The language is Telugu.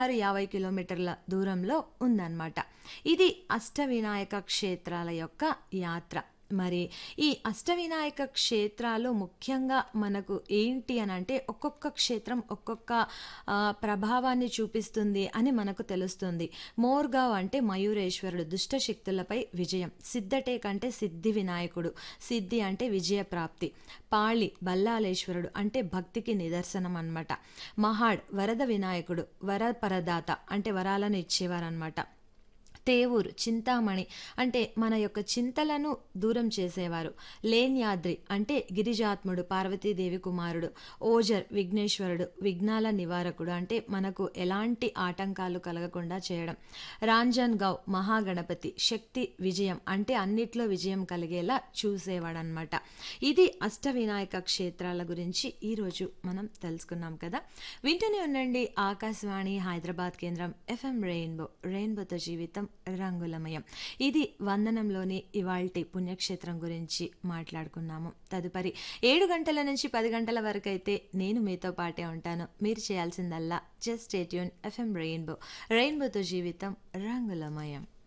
సుమారు యాభై కిలోమీటర్ల దూరంలో ఉందన్నమాట ఇది అష్టవినాయక క్షేత్రాల యొక్క యాత్ర మరి ఈ అష్టవినాయక క్షేత్రాలు ముఖ్యంగా మనకు ఏంటి అని అంటే ఒక్కొక్క క్షేత్రం ఒక్కొక్క ఆ, ప్రభావాన్ని చూపిస్తుంది అని మనకు తెలుస్తుంది మోర్గావ్ అంటే మయూరేశ్వరుడు దుష్ట శక్తులపై విజయం సిద్ధటేక్ అంటే సిద్ధి వినాయకుడు సిద్ధి అంటే విజయ ప్రాప్తి పాళి బల్లాలేశ్వరుడు అంటే భక్తికి నిదర్శనం అన్నమాట మహాడ్ వరద వినాయకుడు వరపరదాత అంటే వరాలను ఇచ్చేవారనమాట తేవూరు చింతామణి అంటే మన యొక్క చింతలను దూరం చేసేవారు లేన్యాద్రి అంటే గిరిజాత్ముడు పార్వతీదేవి కుమారుడు ఓజర్ విఘ్నేశ్వరుడు విఘ్నాల నివారకుడు అంటే మనకు ఎలాంటి ఆటంకాలు కలగకుండా చేయడం రాంజన్ గౌ మహాగణపతి శక్తి విజయం అంటే అన్నిట్లో విజయం కలిగేలా చూసేవాడనమాట ఇది అష్టవినాయక క్షేత్రాల గురించి ఈరోజు మనం తెలుసుకున్నాం కదా వింటూనే ఉండండి ఆకాశవాణి హైదరాబాద్ కేంద్రం ఎఫ్ఎం రెయిన్బో రెయిన్బోతో జీవితం రంగులమయం ఇది వందనంలోని ఇవాల్టి పుణ్యక్షేత్రం గురించి మాట్లాడుకున్నాము తదుపరి ఏడు గంటల నుంచి పది గంటల వరకు అయితే నేను మీతో పాటే ఉంటాను మీరు చేయాల్సిందల్లా జస్ట్ స్టేట్యూన్ ఎఫ్ఎం రెయిన్బో రెయిన్బోతో జీవితం రంగులమయం